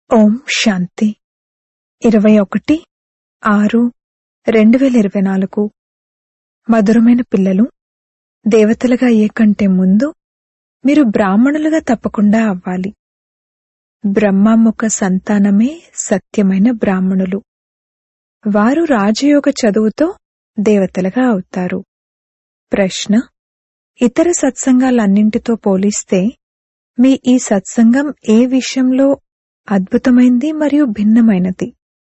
ఓం శాంతి ఇరవై ఒకటి ఆరు రెండు వేల ఇరవై నాలుగు మధురమైన పిల్లలు దేవతలుగా అయ్యే కంటే ముందు మీరు బ్రాహ్మణులుగా తప్పకుండా అవ్వాలి బ్రహ్మముఖ సంతానమే సత్యమైన బ్రాహ్మణులు వారు రాజయోగ చదువుతో దేవతలుగా అవుతారు ప్రశ్న ఇతర సత్సంగాలన్నింటితో పోలిస్తే మీ ఈ సత్సంగం ఏ విషయంలో అద్భుతమైంది మరియు భిన్నమైనది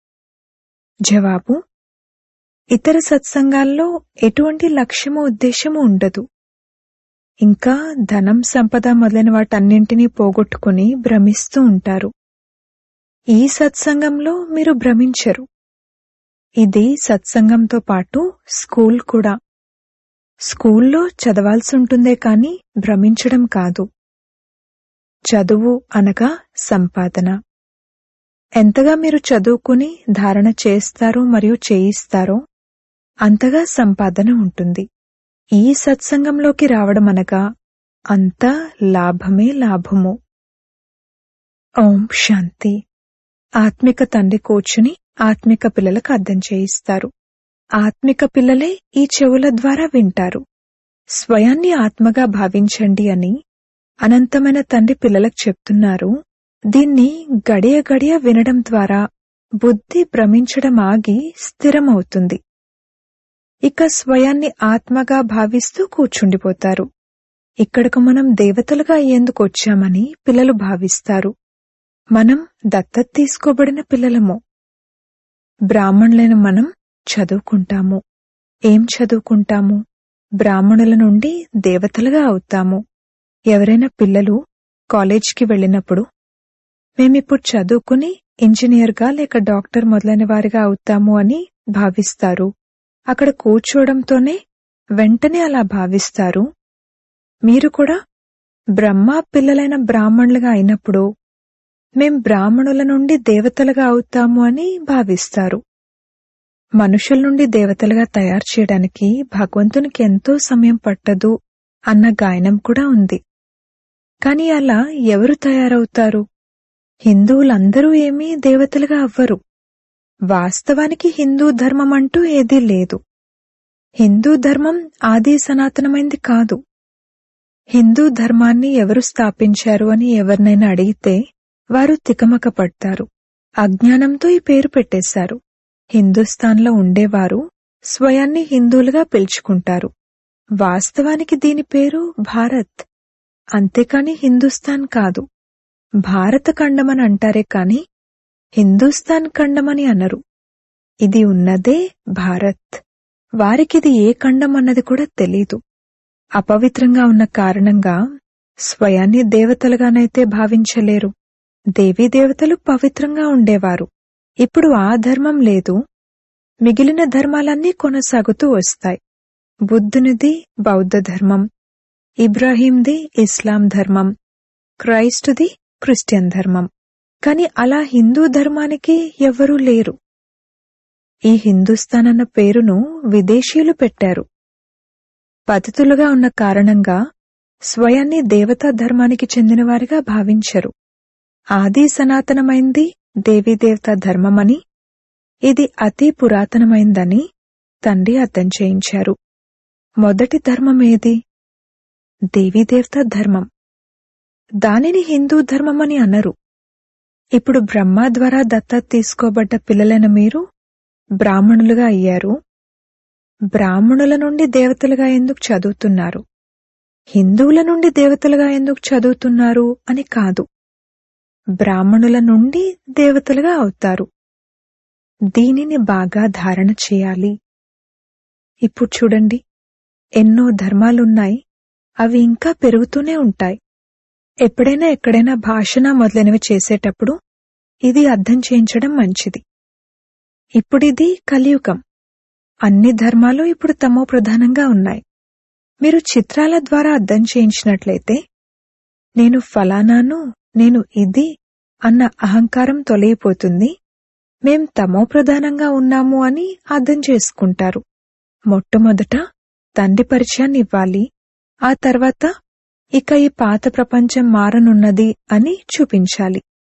జవాబు ఇతర సత్సంగాల్లో ఎటువంటి లక్ష్యము ఉద్దేశము ఉండదు ఇంకా ధనం సంపద మొదలైన వాటన్నింటినీ పోగొట్టుకుని భ్రమిస్తూ ఉంటారు ఈ సత్సంగంలో మీరు భ్రమించరు ఇది సత్సంగంతో పాటు స్కూల్ కూడా స్కూల్లో చదవాల్సి ఉంటుందే కాని భ్రమించడం కాదు చదువు అనగా సంపాదన ఎంతగా మీరు చదువుకుని ధారణ చేస్తారో మరియు చేయిస్తారో అంతగా సంపాదన ఉంటుంది ఈ సత్సంగంలోకి రావడం అనగా అంతా లాభమే లాభము ఓం శాంతి ఆత్మిక తండ్రి కూర్చుని ఆత్మిక పిల్లలకు అర్థం చేయిస్తారు ఆత్మిక పిల్లలే ఈ చెవుల ద్వారా వింటారు స్వయాన్ని ఆత్మగా భావించండి అని అనంతమైన తండ్రి పిల్లలకు చెప్తున్నారు దీన్ని గడియ గడియ వినడం ద్వారా బుద్ధి భ్రమించడం ఆగి స్థిరమవుతుంది ఇక స్వయాన్ని ఆత్మగా భావిస్తూ కూర్చుండిపోతారు ఇక్కడకు మనం దేవతలుగా అయ్యేందుకు వచ్చామని పిల్లలు భావిస్తారు మనం దత్తత తీసుకోబడిన పిల్లలము బ్రాహ్మణులైన మనం చదువుకుంటాము ఏం చదువుకుంటాము బ్రాహ్మణుల నుండి దేవతలుగా అవుతాము ఎవరైనా పిల్లలు కాలేజ్కి వెళ్ళినప్పుడు మేమిప్పుడు చదువుకుని ఇంజనీర్గా లేక డాక్టర్ మొదలైన వారిగా అవుతాము అని భావిస్తారు అక్కడ కూర్చోవడంతోనే వెంటనే అలా భావిస్తారు మీరు కూడా బ్రహ్మ పిల్లలైన బ్రాహ్మణులుగా అయినప్పుడు మేం బ్రాహ్మణుల నుండి దేవతలుగా అవుతాము అని భావిస్తారు మనుషుల నుండి దేవతలుగా తయారు చేయడానికి భగవంతునికి ఎంతో సమయం పట్టదు అన్న గాయనం కూడా ఉంది కాని అలా ఎవరు తయారవుతారు హిందువులందరూ ఏమీ దేవతలుగా అవ్వరు వాస్తవానికి హిందూ ధర్మం అంటూ ఏదీ లేదు హిందూ ధర్మం ఆది సనాతనమైంది కాదు హిందూ ధర్మాన్ని ఎవరు స్థాపించారు అని ఎవరినైనా అడిగితే వారు తికమక పడతారు అజ్ఞానంతో ఈ పేరు పెట్టేశారు హిందుస్థాన్లో ఉండేవారు స్వయాన్ని హిందువులుగా పిలుచుకుంటారు వాస్తవానికి దీని పేరు భారత్ అంతేకాని హిందుస్థాన్ కాదు భారత ఖండమని అంటారే కాని హిందుస్థాన్ ఖండమని అనరు ఇది ఉన్నదే భారత్ వారికిది ఏ ఖండం అన్నది కూడా తెలీదు అపవిత్రంగా ఉన్న కారణంగా స్వయాన్ని దేవతలుగానైతే భావించలేరు దేవీ దేవతలు పవిత్రంగా ఉండేవారు ఇప్పుడు ఆ ధర్మం లేదు మిగిలిన ధర్మాలన్నీ కొనసాగుతూ వస్తాయి బుద్ధునిది బౌద్ధ ధర్మం ఇబ్రాహీంది ఇస్లాం ధర్మం క్రైస్టుది క్రిస్టియన్ ధర్మం కాని అలా హిందూ ధర్మానికి ఎవ్వరూ లేరు ఈ హిందుస్థాన్ అన్న పేరును విదేశీయులు పెట్టారు పతితులుగా ఉన్న కారణంగా స్వయాన్ని దేవతా ధర్మానికి చెందినవారిగా భావించరు ఆది సనాతనమైంది దేవీదేవతా ధర్మమని ఇది అతి పురాతనమైందని తండ్రి అర్థం చేయించారు మొదటి ధర్మం ఏది దేవీదేవతా ధర్మం దానిని హిందూ ధర్మమని అనరు ఇప్పుడు బ్రహ్మ ద్వారా దత్తత తీసుకోబడ్డ పిల్లలైన మీరు బ్రాహ్మణులుగా అయ్యారు బ్రాహ్మణుల నుండి దేవతలుగా ఎందుకు చదువుతున్నారు హిందువుల నుండి దేవతలుగా ఎందుకు చదువుతున్నారు అని కాదు బ్రాహ్మణుల నుండి దేవతలుగా అవుతారు దీనిని బాగా ధారణ చేయాలి ఇప్పుడు చూడండి ఎన్నో ధర్మాలున్నాయి అవి ఇంకా పెరుగుతూనే ఉంటాయి ఎప్పుడైనా ఎక్కడైనా భాషణ మొదలైనవి చేసేటప్పుడు ఇది అర్థం చేయించడం మంచిది ఇప్పుడిది కలియుగం అన్ని ధర్మాలు ఇప్పుడు తమో ప్రధానంగా ఉన్నాయి మీరు చిత్రాల ద్వారా అర్థం చేయించినట్లయితే నేను ఫలానాను నేను ఇది అన్న అహంకారం తొలగిపోతుంది మేం తమో ప్రధానంగా ఉన్నాము అని అర్థం చేసుకుంటారు మొట్టమొదట తండ్రి పరిచయాన్ని ఇవ్వాలి ఆ తర్వాత ఇక ఈ పాత ప్రపంచం మారనున్నది అని చూపించాలి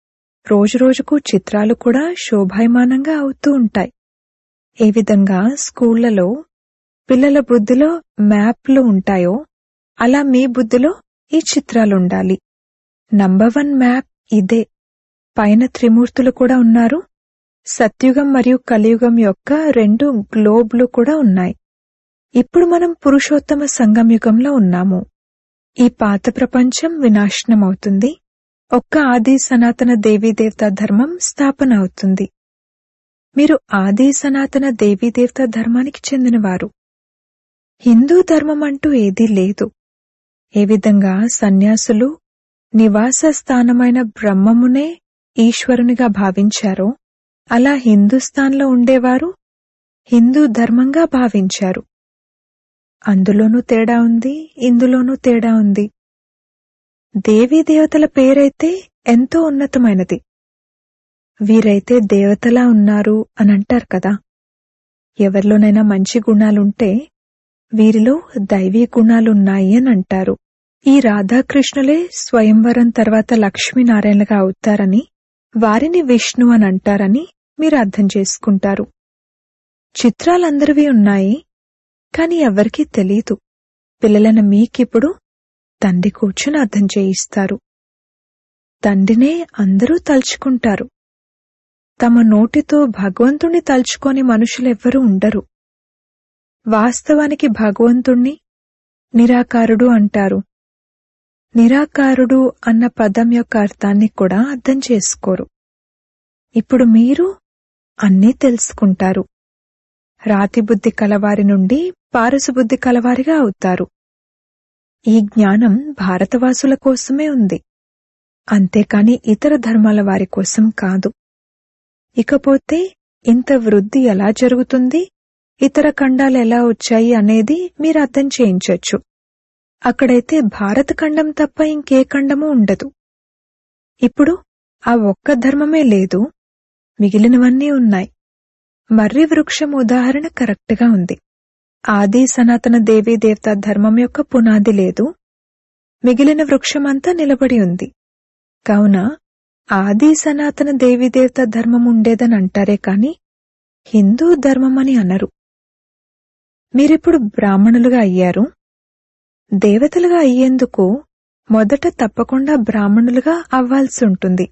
రోజురోజుకు చిత్రాలు కూడా శోభాయమానంగా అవుతూ ఉంటాయి ఏ విధంగా స్కూళ్లలో పిల్లల బుద్ధిలో మ్యాప్లు ఉంటాయో అలా మీ బుద్ధిలో ఈ చిత్రాలుండాలి నంబర్ వన్ మ్యాప్ ఇదే పైన త్రిమూర్తులు కూడా ఉన్నారు సత్యుగం మరియు కలియుగం యొక్క రెండు గ్లోబ్లు కూడా ఉన్నాయి ఇప్పుడు మనం పురుషోత్తమ సంగమయుగంలో ఉన్నాము ఈ పాత ప్రపంచం వినాశనమవుతుంది ఒక్క ఆది సనాతన దేవీదేవత ధర్మం స్థాపన అవుతుంది మీరు ఆది సనాతన దేవీదేవత ధర్మానికి చెందినవారు హిందూ ధర్మం అంటూ ఏదీ లేదు ఏ విధంగా సన్యాసులు నివాస స్థానమైన బ్రహ్మమునే ఈశ్వరునిగా భావించారో అలా హిందూస్థాన్లో ఉండేవారు హిందూ ధర్మంగా భావించారు అందులోనూ తేడా ఉంది ఇందులోనూ తేడా ఉంది దేవీ దేవతల పేరైతే ఎంతో ఉన్నతమైనది వీరైతే దేవతలా ఉన్నారు అని అంటారు కదా ఎవరిలోనైనా మంచి గుణాలుంటే వీరిలో దైవీ గుణాలున్నాయి అని అంటారు ఈ రాధాకృష్ణులే స్వయంవరం తర్వాత లక్ష్మీనారాయణగా అవుతారని వారిని విష్ణు అని అంటారని మీరు అర్థం చేసుకుంటారు చిత్రాలందరివి ఉన్నాయి కాని ఎవరికీ తెలీదు పిల్లలైన మీకిప్పుడు తండ్రి కూర్చుని అర్థం చేయిస్తారు తండ్రినే అందరూ తలుచుకుంటారు తమ నోటితో భగవంతుణ్ణి తలుచుకొని మనుషులెవ్వరూ ఉండరు వాస్తవానికి భగవంతుణ్ణి నిరాకారుడు అంటారు నిరాకారుడు అన్న పదం యొక్క అర్థాన్ని కూడా అర్థం చేసుకోరు ఇప్పుడు మీరు అన్నీ తెలుసుకుంటారు రాతి బుద్ధి కలవారి నుండి పారసు బుద్ధి కలవారిగా అవుతారు ఈ జ్ఞానం భారతవాసుల కోసమే ఉంది అంతేకాని ఇతర ధర్మాల వారి కోసం కాదు ఇకపోతే ఇంత వృద్ధి ఎలా జరుగుతుంది ఇతర ఖండాలు ఎలా వచ్చాయి అనేది మీరు అర్థం చేయించొచ్చు అక్కడైతే భారత ఖండం తప్ప ఇంకే ఖండమూ ఉండదు ఇప్పుడు ఆ ఒక్క ధర్మమే లేదు మిగిలినవన్నీ ఉన్నాయి మర్రి వృక్షం ఉదాహరణ కరెక్ట్గా ఉంది ఆది సనాతన దేవీ దేవతా ధర్మం యొక్క పునాది లేదు మిగిలిన వృక్షమంతా నిలబడి ఉంది కావున ఆది సనాతన దేవీ దేవతా ధర్మం ఉండేదని అంటారే కాని హిందూ ధర్మం అని అనరు మీరిప్పుడు బ్రాహ్మణులుగా అయ్యారు దేవతలుగా అయ్యేందుకు మొదట తప్పకుండా బ్రాహ్మణులుగా అవ్వాల్సి ఉంటుంది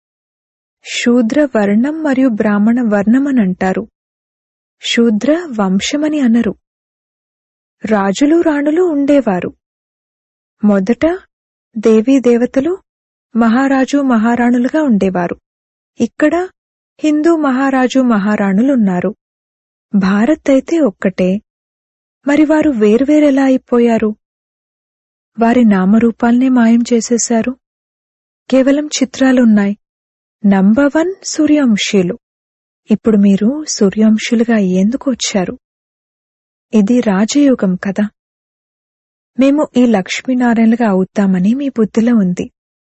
శూద్ర వర్ణం మరియు బ్రాహ్మణ వర్ణం అని అంటారు శూద్ర వంశమని అనరు రాజులు రాణులు ఉండేవారు మొదట దేవీ దేవతలు మహారాజు మహారాణులుగా ఉండేవారు ఇక్కడ హిందూ మహారాజు మహారాణులున్నారు భారత్ అయితే ఒక్కటే మరి వారు వేర్వేరెలా అయిపోయారు వారి నామరూపాల్నే మాయం చేసేశారు కేవలం చిత్రాలున్నాయి నంబర్ వన్ సూర్యవంశీయులు ఇప్పుడు మీరు సూర్యవంశులుగా అయ్యేందుకు వచ్చారు ఇది రాజయోగం కదా మేము ఈ లక్ష్మీనారాయణలుగా అవుతామని మీ బుద్ధిలో ఉంది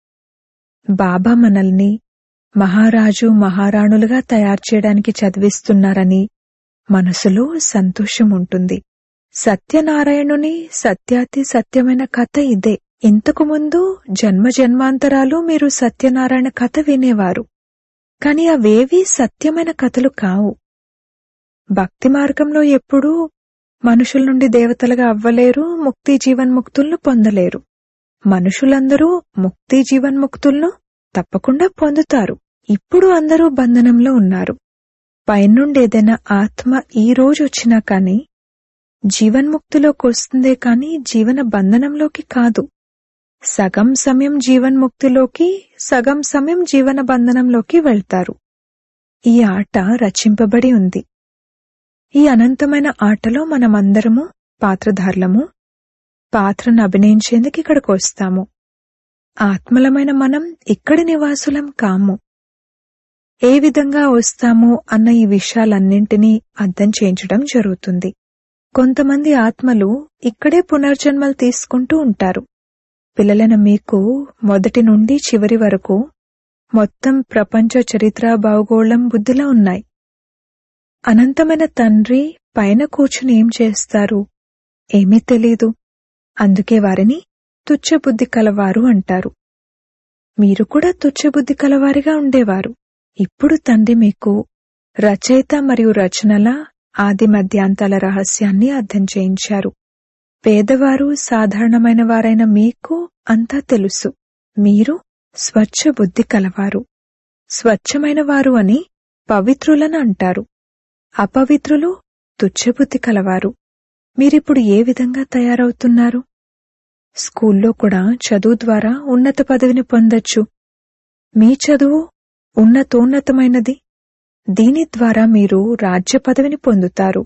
బాబా మనల్ని మహారాజు మహారాణులుగా తయారు చేయడానికి చదివిస్తున్నారని మనసులో సంతోషం ఉంటుంది సత్యనారాయణుని సత్యాతి సత్యమైన కథ ఇదే ఇంతకు ముందు జన్మ జన్మాంతరాలు మీరు సత్యనారాయణ కథ వినేవారు కాని అవేవీ సత్యమైన కథలు కావు భక్తి మార్గంలో ఎప్పుడూ మనుషుల నుండి దేవతలుగా అవ్వలేరు ముక్తి జీవన్ముక్తులను పొందలేరు మనుషులందరూ ముక్తి జీవన్ముక్తులను తప్పకుండా పొందుతారు ఇప్పుడు అందరూ బంధనంలో ఉన్నారు పైనుండి ఏదైనా ఆత్మ ఈ రోజు వచ్చినా కాని జీవన్ముక్తిలోకి వస్తుందే కాని జీవన బంధనంలోకి కాదు సగం సమయం జీవన్ముక్తిలోకి సగం సమయం జీవన బంధనంలోకి వెళ్తారు ఈ ఆట రచింపబడి ఉంది ఈ అనంతమైన ఆటలో మనమందరము పాత్రధారులము పాత్రను అభినయించేందుకు ఇక్కడికి వస్తాము ఆత్మలమైన మనం ఇక్కడి నివాసులం కాము ఏ విధంగా వస్తాము అన్న ఈ విషయాలన్నింటినీ అర్థం చేయించడం జరుగుతుంది కొంతమంది ఆత్మలు ఇక్కడే పునర్జన్మలు తీసుకుంటూ ఉంటారు పిల్లలైన మీకు మొదటి నుండి చివరి వరకు మొత్తం ప్రపంచ చరిత్ర భౌగోళం బుద్ధిలో ఉన్నాయి అనంతమైన తండ్రి పైన కూర్చుని ఏం చేస్తారు ఏమీ తెలీదు అందుకే వారిని తుచ్చబుద్ధి కలవారు అంటారు మీరు కూడా తుచ్చబుద్ధి కలవారిగా ఉండేవారు ఇప్పుడు తండ్రి మీకు రచయిత మరియు రచనల ఆది మధ్యాంతాల రహస్యాన్ని అర్థం చేయించారు పేదవారు సాధారణమైన వారైన మీకు అంతా తెలుసు మీరు స్వచ్ఛ బుద్ధి కలవారు స్వచ్ఛమైన వారు అని పవిత్రులను అంటారు అపవిత్రులు తుచ్చబుద్ధి కలవారు మీరిప్పుడు ఏ విధంగా తయారవుతున్నారు స్కూల్లో కూడా చదువు ద్వారా ఉన్నత పదవిని పొందొచ్చు మీ చదువు ఉన్నతోన్నతమైనది దీని ద్వారా మీరు రాజ్య పదవిని పొందుతారు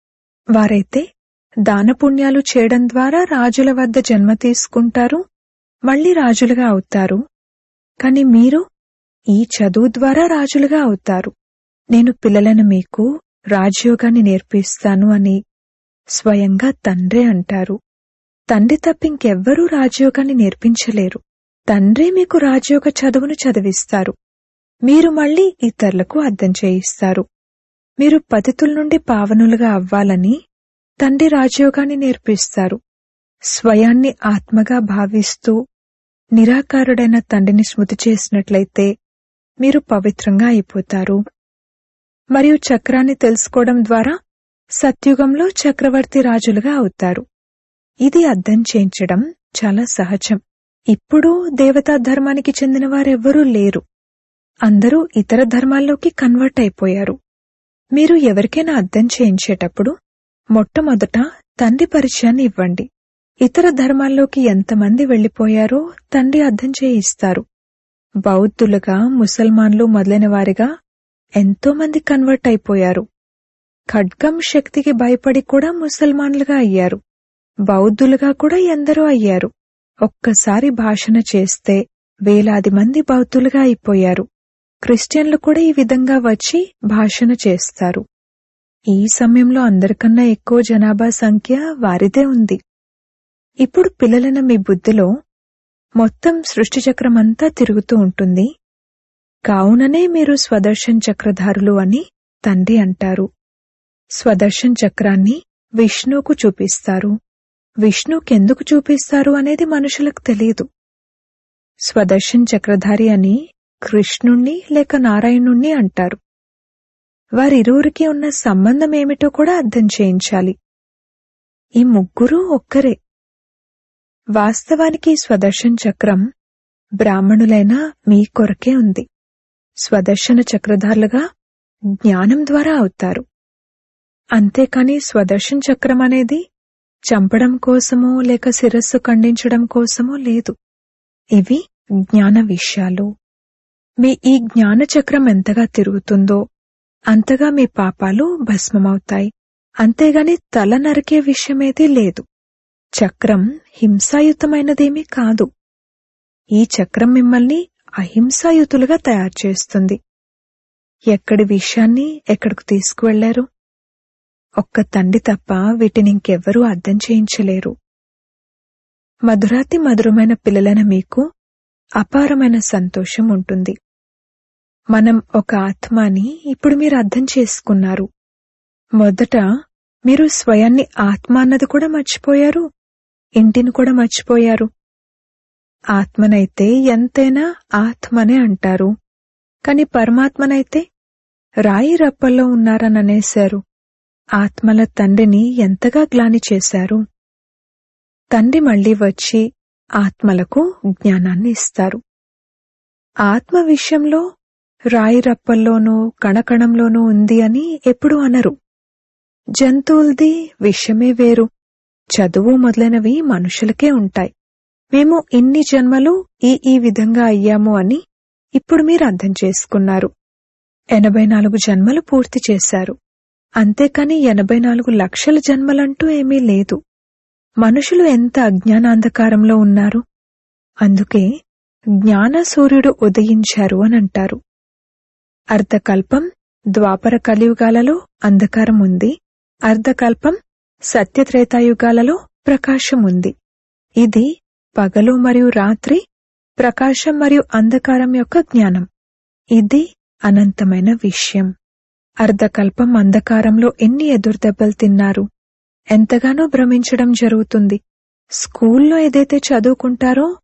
వారైతే దానపుణ్యాలు చేయడం ద్వారా రాజుల వద్ద జన్మ తీసుకుంటారు మళ్ళీ రాజులుగా అవుతారు కాని మీరు ఈ చదువు ద్వారా రాజులుగా అవుతారు నేను పిల్లలను మీకు రాజయోగాన్ని నేర్పిస్తాను అని స్వయంగా తండ్రే అంటారు తండ్రి తప్పింకెవ్వరూ రాజయోగాన్ని నేర్పించలేరు తండ్రే మీకు రాజయోగ చదువును చదివిస్తారు మీరు మళ్ళీ ఇతరులకు అర్థం చేయిస్తారు మీరు పతితుల నుండి పావనులుగా అవ్వాలని తండ్రి రాజయోగాన్ని నేర్పిస్తారు స్వయాన్ని ఆత్మగా భావిస్తూ నిరాకారుడైన తండ్రిని స్మృతి చేసినట్లయితే మీరు పవిత్రంగా అయిపోతారు మరియు చక్రాన్ని తెలుసుకోవడం ద్వారా సత్యుగంలో చక్రవర్తి రాజులుగా అవుతారు ఇది అర్థం చేయించడం చాలా సహజం ఇప్పుడు దేవతా ధర్మానికి చెందిన వారెవ్వరూ లేరు అందరూ ఇతర ధర్మాల్లోకి కన్వర్ట్ అయిపోయారు మీరు ఎవరికైనా అర్థం చేయించేటప్పుడు మొట్టమొదట తండ్రి పరిచయాన్ని ఇవ్వండి ఇతర ధర్మాల్లోకి ఎంతమంది వెళ్లిపోయారో తండ్రి అర్థం చేయిస్తారు బౌద్ధులుగా ముసల్మాన్లు మొదలైన వారిగా ఎంతో మంది కన్వర్ట్ అయిపోయారు ఖడ్గం శక్తికి భయపడి కూడా ముసల్మాన్లుగా అయ్యారు బౌద్ధులుగా కూడా ఎందరో అయ్యారు ఒక్కసారి భాషణ చేస్తే వేలాది మంది బౌద్ధులుగా అయిపోయారు క్రిస్టియన్లు కూడా ఈ విధంగా వచ్చి భాషణ చేస్తారు ఈ సమయంలో అందరికన్నా ఎక్కువ జనాభా సంఖ్య వారిదే ఉంది ఇప్పుడు పిల్లలైన మీ బుద్ధిలో మొత్తం సృష్టి చక్రమంతా తిరుగుతూ ఉంటుంది కావుననే మీరు స్వదర్శన్ చక్రధారులు అని తండ్రి అంటారు స్వదర్శన్ చక్రాన్ని విష్ణువుకు చూపిస్తారు విష్ణుకెందుకు చూపిస్తారు అనేది మనుషులకు తెలియదు స్వదర్శన్ చక్రధారి అని కృష్ణుణ్ణి లేక నారాయణుణ్ణి అంటారు వారిరువురికి ఉన్న సంబంధం ఏమిటో కూడా అర్థం చేయించాలి ఈ ముగ్గురు ఒక్కరే వాస్తవానికి స్వదర్శన్ చక్రం బ్రాహ్మణులైన మీ కొరకే ఉంది స్వదర్శన చక్రధారులుగా జ్ఞానం ద్వారా అవుతారు అంతేకాని స్వదర్శన్ చక్రం అనేది చంపడం కోసమో లేక శిరస్సు ఖండించడం కోసమో లేదు ఇవి జ్ఞాన విషయాలు మీ ఈ జ్ఞాన చక్రం ఎంతగా తిరుగుతుందో అంతగా మీ పాపాలు భస్మమవుతాయి అంతేగాని తల నరికే విషయమేదీ లేదు చక్రం హింసాయుతమైనదేమీ కాదు ఈ చక్రం మిమ్మల్ని అహింసాయుతులుగా తయారు చేస్తుంది ఎక్కడి విషయాన్ని ఎక్కడికి తీసుకువెళ్లారు ఒక్క తండ్రి తప్ప వీటిని ఇంకెవ్వరూ అర్థం చేయించలేరు మధురాతి మధురమైన పిల్లలైన మీకు అపారమైన సంతోషం ఉంటుంది మనం ఒక ఆత్మ అని ఇప్పుడు మీరు అర్థం చేసుకున్నారు మొదట మీరు స్వయాన్ని ఆత్మ అన్నది కూడా మర్చిపోయారు ఇంటిని కూడా మర్చిపోయారు ఆత్మనైతే ఎంతైనా ఆత్మనే అంటారు కాని పరమాత్మనైతే రాయి రప్పల్లో ఉన్నారని అనేశారు ఆత్మల తండ్రిని ఎంతగా గ్లాని చేశారు తండ్రి మళ్లీ వచ్చి ఆత్మలకు జ్ఞానాన్ని ఇస్తారు ఆత్మ విషయంలో రాయి రప్పల్లోనూ కణకణంలోనూ ఉంది అని ఎప్పుడూ అనరు జంతువులది విషయమే వేరు చదువు మొదలైనవి మనుషులకే ఉంటాయి మేము ఇన్ని జన్మలు ఈ ఈ విధంగా అయ్యాము అని ఇప్పుడు మీరు అర్థం చేసుకున్నారు ఎనభై నాలుగు జన్మలు పూర్తి చేశారు అంతేకాని ఎనభై నాలుగు లక్షల జన్మలంటూ ఏమీ లేదు మనుషులు ఎంత అజ్ఞానాంధకారంలో ఉన్నారు అందుకే జ్ఞాన సూర్యుడు ఉదయించారు అని అంటారు అర్ధకల్పం ద్వాపర కలియుగాలలో అంధకారం ఉంది అర్ధకల్పం సత్యత్రేతాయుగాలలో ప్రకాశం ఉంది ఇది పగలు మరియు రాత్రి ప్రకాశం మరియు అంధకారం యొక్క జ్ఞానం ఇది అనంతమైన విషయం అర్ధకల్పం అంధకారంలో ఎన్ని ఎదురుదెబ్బలు తిన్నారు ఎంతగానో భ్రమించడం జరుగుతుంది స్కూల్లో ఏదైతే చదువుకుంటారో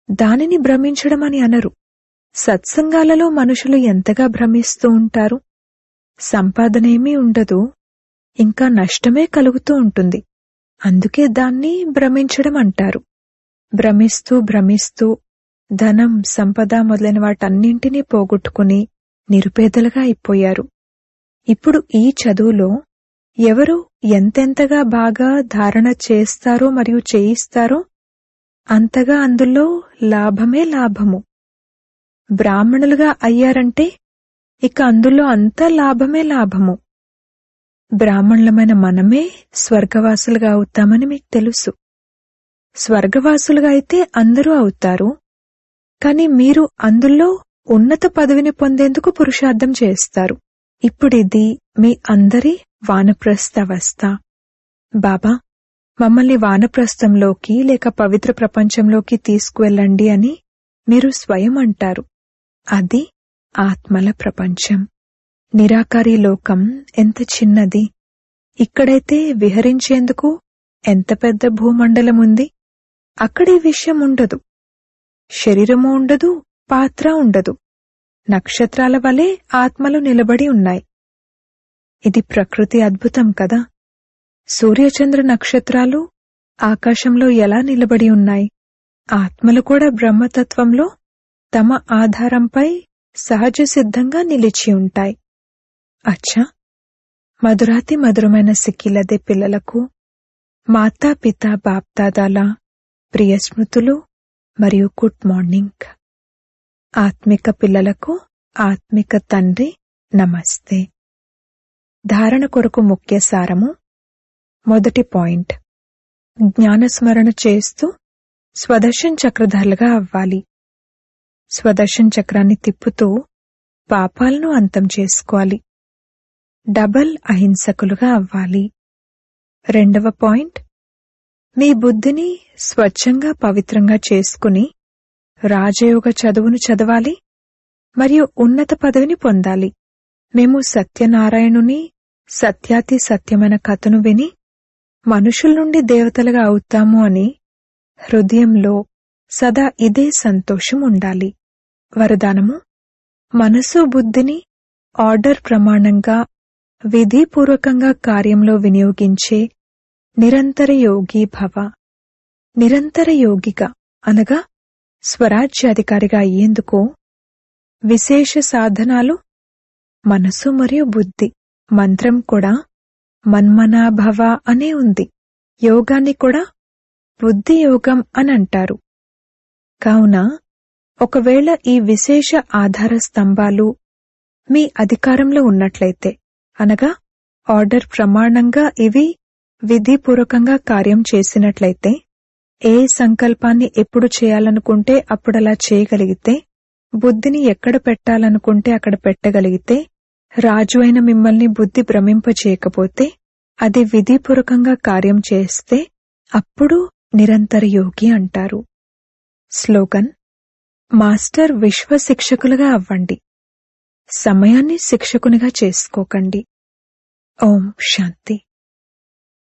దానిని భ్రమించడం అని అనరు సత్సంగాలలో మనుషులు ఎంతగా భ్రమిస్తూ ఉంటారు సంపాదనేమీ ఉండదు ఇంకా నష్టమే కలుగుతూ ఉంటుంది అందుకే దాన్ని భ్రమించడం అంటారు భ్రమిస్తూ భ్రమిస్తూ ధనం సంపద మొదలైన వాటన్నింటినీ పోగొట్టుకుని నిరుపేదలుగా అయిపోయారు ఇప్పుడు ఈ చదువులో ఎవరు ఎంతెంతగా బాగా ధారణ చేస్తారో మరియు చేయిస్తారో అంతగా అందులో లాభమే లాభము బ్రాహ్మణులుగా అయ్యారంటే ఇక అందులో అంతా లాభమే లాభము బ్రాహ్మణులమైన మనమే స్వర్గవాసులుగా అవుతామని మీకు తెలుసు స్వర్గవాసులుగా అయితే అందరూ అవుతారు కాని మీరు అందులో ఉన్నత పదవిని పొందేందుకు పురుషార్థం చేస్తారు ఇప్పుడిది మీ అందరి వానప్రస్థవస్థ బాబా మమ్మల్ని వానప్రస్థంలోకి లేక పవిత్ర ప్రపంచంలోకి తీసుకువెళ్ళండి అని మీరు స్వయం అంటారు అది ఆత్మల ప్రపంచం నిరాకారి లోకం ఎంత చిన్నది ఇక్కడైతే విహరించేందుకు ఎంత పెద్ద భూమండలం ఉంది అక్కడే విషయం ఉండదు శరీరము ఉండదు పాత్ర ఉండదు నక్షత్రాల వలె ఆత్మలు నిలబడి ఉన్నాయి ఇది ప్రకృతి అద్భుతం కదా సూర్యచంద్ర నక్షత్రాలు ఆకాశంలో ఎలా నిలబడి ఉన్నాయి ఆత్మలు కూడా బ్రహ్మతత్వంలో తమ ఆధారంపై సహజ సిద్ధంగా నిలిచి ఉంటాయి అచ్చా మధురాతి మధురమైన సిక్కిలదే పిల్లలకు మాతా పిత బాప్దాదాల ప్రియ స్మృతులు మరియు గుడ్ మార్నింగ్ ఆత్మిక పిల్లలకు ఆత్మిక తండ్రి నమస్తే ధారణ కొరకు ముఖ్య సారము మొదటి పాయింట్ జ్ఞానస్మరణ చేస్తూ స్వదర్శన్ చక్రధారులుగా అవ్వాలి స్వదర్శన్ చక్రాన్ని తిప్పుతూ పాపాలను అంతం చేసుకోవాలి డబల్ అహింసకులుగా అవ్వాలి రెండవ పాయింట్ మీ బుద్ధిని స్వచ్ఛంగా పవిత్రంగా చేసుకుని రాజయోగ చదువును చదవాలి మరియు ఉన్నత పదవిని పొందాలి మేము సత్యనారాయణుని సత్యాతి సత్యమైన కథను విని మనుషుల నుండి దేవతలుగా అవుతాము అని హృదయంలో సదా ఇదే సంతోషం ఉండాలి వరదానము మనసు బుద్ధిని ఆర్డర్ ప్రమాణంగా విధిపూర్వకంగా కార్యంలో వినియోగించే నిరంతర యోగి భవ నిరంతర యోగిగా అనగా స్వరాజ్యాధికారిగా అయ్యేందుకు విశేష సాధనాలు మనసు మరియు బుద్ధి మంత్రం కూడా మన్మనాభవ అనే ఉంది యోగాన్ని కూడా బుద్ధి యోగం అని అంటారు కావున ఒకవేళ ఈ విశేష ఆధార స్తంభాలు మీ అధికారంలో ఉన్నట్లయితే అనగా ఆర్డర్ ప్రమాణంగా ఇవి విధిపూర్వకంగా కార్యం చేసినట్లయితే ఏ సంకల్పాన్ని ఎప్పుడు చేయాలనుకుంటే అప్పుడలా చేయగలిగితే బుద్ధిని ఎక్కడ పెట్టాలనుకుంటే అక్కడ పెట్టగలిగితే రాజు అయిన మిమ్మల్ని బుద్ధి భ్రమింపచేయకపోతే అది విధిపూర్వకంగా కార్యం చేస్తే అప్పుడు నిరంతర యోగి అంటారు స్లోగన్ మాస్టర్ విశ్వ శిక్షకులుగా అవ్వండి సమయాన్ని శిక్షకునిగా చేసుకోకండి ఓం శాంతి